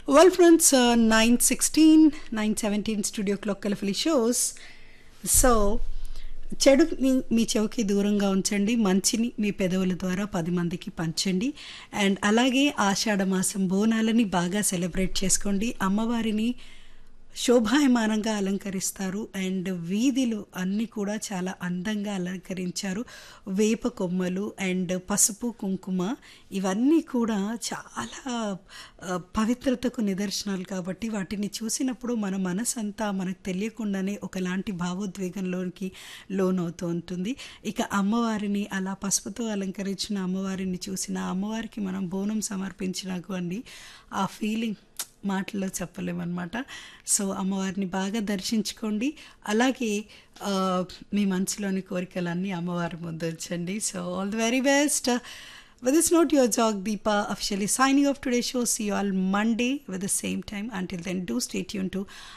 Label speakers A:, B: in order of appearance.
A: Well, friends, uh, 916, 917 studio clock కలిఫిలి shows so చెడుని మీ చెవికి దూరంగా ఉంచండి మంచిని మీ పెదవుల ద్వారా పది మందికి పంచండి అండ్ అలాగే ఆషాఢ మాసం బోనాలని బాగా సెలబ్రేట్ చేసుకోండి అమ్మవారిని శోభాయమానంగా అలంకరిస్తారు అండ్ వీధిలు అన్నీ కూడా చాలా అందంగా అలంకరించారు వేప కొమ్మలు అండ్ పసుపు కుంకుమ ఇవన్నీ కూడా చాలా ఆ, పవిత్రతకు నిదర్శనాలు కాబట్టి వాటిని చూసినప్పుడు మన మనసంతా మనకు తెలియకుండానే ఒకలాంటి భావోద్వేగంలోనికి లోనవుతూ ఉంటుంది ఇక అమ్మవారిని అలా పసుపుతో అలంకరించిన అమ్మవారిని చూసిన అమ్మవారికి మనం బోనం సమర్పించినాకండి ఆ ఫీలింగ్ మాటల్లో చెప్పలేమన్నమాట సో అమ్మవారిని బాగా దర్శించుకోండి అలాగే ఆ, మీ మనసులోని కోరికలన్నీ అమ్మవారి ముందు ఉంచండి so all the very best With this note, your Jog Deepa officially signing off today's show. See you all Monday with the same time. Until then, do stay tuned to